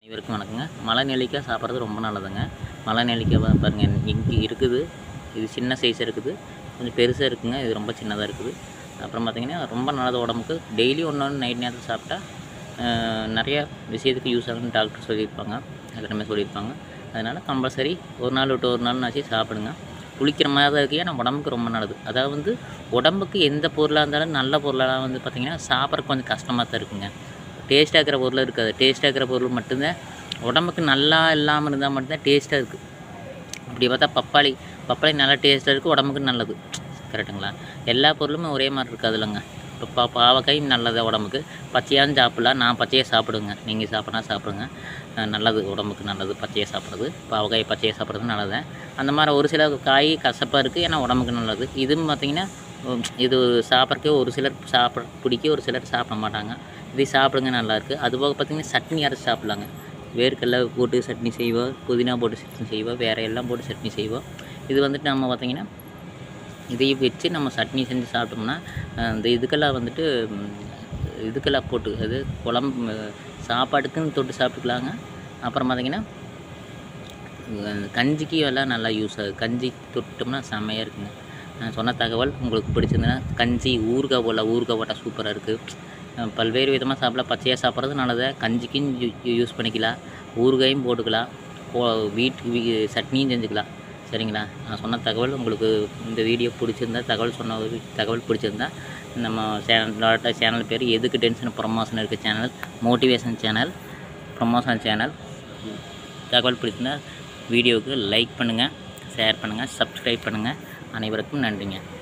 இவருக்கும் வணக்கங்க மலை நெல்லிக்காய் சாப்பிட்றது ரொம்ப நல்லதுங்க மலை நெல்லிக்காய் பா- பாருங்க இங்கே இருக்குது இது சின்ன சைஸ் இருக்குது கொஞ்சம் பெருசாக இருக்குங்க இது ரொம்ப சின்னதாக இருக்குது அப்புறம் பார்த்தீங்கன்னா ரொம்ப நல்லது உடம்புக்கு டெய்லி ஒன்று ஒன்று நைட் நேரத்தில் சாப்பிட்டா ஆஹ், நிறைய விஷயத்துக்கு யூஸ் ஆகும்னு டாக்டர் சொல்லியிருப்பாங்க எல்லாருமே சொல்லியிருப்பாங்க அதனால் கம்பல்சரி ஒரு நாள் விட்டு ஒரு நாள்னாச்சு சாப்பிடுங்க குளிக்கிற மாதிரி தான் இருக்குது ஏன்னா உடம்புக்கு ரொம்ப நல்லது அதாவது வந்து உடம்புக்கு எந்த பொருளாக இருந்தாலும் நல்ல பொருளாக வந்து பார்த்திங்கன்னா சாப்பிட்றதுக்கு கொஞ்சம் கஷ்டமாக தான் இருக்குங்க டேஸ்ட்டாக இருக்கிற பொருள் இருக்காது டேஸ்ட்டாக இருக்கிற பொருள் மட்டும்தான் உடம்புக்கு நல்லா இல்லாமல் இருந்தால் மட்டும்தான் டேஸ்ட்டாக இருக்குது அப்படி பார்த்தா பப்பாளி பப்பாளி நல்லா டேஸ்ட்டாக இருக்குது உடம்புக்கு நல்லது கரெக்டுங்களா எல்லா பொருளுமே ஒரே மாதிரி இருக்காது இல்லைங்க இப்போ பா பாவக்காய் நல்லது உடம்புக்கு பச்சையாகவும் சாப்பிடலாம் நான் பச்சையாக சாப்பிடுங்க நீங்கள் சாப்பிட்னா சாப்பிடுங்க அஹ் நல்லது உடம்புக்கு நல்லது பச்சையாக சாப்பிட்றது பாவக்காய் பச்சையாக சாப்பிட்றது நல்லது அந்த மாதிரி ஒரு சில காய் கசப்பாக இருக்குது ஏன்னா உடம்புக்கு நல்லது இதுவும் பார்த்திங்கன்னா உம், இது சாப்பிட்றக்கே ஒரு சிலர் சாப்பிட பிடிக்கும் ஒரு சிலர் சாப்பிட மாட்டாங்க இது சாப்பிடுங்க நல்லாயிருக்கு அதுபோக பார்த்திங்கன்னா சட்னி அரைச்சி சாப்பிட்லாங்க வேர்க்கடலை போட்டு சட்னி செய்வோம் புதினா போட்டு சட்னி செய்வோம் வேறு எல்லாம் போட்டு சட்னி செய்வோம் இது வந்துட்டு நம்ம பார்த்திங்கன்னா இதையும் வச்சு நம்ம சட்னி செஞ்சு சாப்பிட்டோம்னா அஹ், இந்த இதுக்கெல்லாம் வந்துட்டு ம், இதுக்கெல்லாம் போட்டு அது குழம்பு சாப்பாட்டுக்குன்னு தொட்டு சாப்பிட்டுக்கலாங்க அப்புறம் பார்த்திங்கன்னா அஹ், கஞ்சிக்கு எல்லாம் நல்லா யூஸ் ஆகுது கஞ்சி தொட்டோம்னா செம்மையாக இருக்குங்க நான் சொன்ன தகவல் உங்களுக்கு பிடிச்சிருந்ததுன்னா கஞ்சி ஊறுகாய் போல ஊறுகாய் போட்டால் சூப்பராக இருக்குது பல்வேறு விதமாக சாப்பிடலாம் பச்சையாக சாப்பிட்றது நல்லது கஞ்சிக்கும் யூஸ் பண்ணிக்கலாம் ஊறுகாயும் போட்டுக்கலாம் போ- வீட்டுக்கு வீ- சட்னியும் செஞ்சுக்கலாம் சரிங்களா நான் சொன்ன தகவல் உங்களுக்கு இந்த வீடியோ பிடிச்சிருந்தா தகவல் சொன்ன ஒரு தகவல் பிடிச்சிருந்தா நம்ம சேனல் சேனல் பேர் எதுக்கு டென்ஷன் ப்ரொமோஷன் இருக்க channel motivation channel promotion channel தகவல் பிடிச்சிருந்தா வீடியோவுக்கு லைக் பண்ணுங்கள் ஷேர் பண்ணுங்கள் சப்ஸ்கிரைப் பண்ணுங்கள் அனைவருக்கும் நன்றிங்க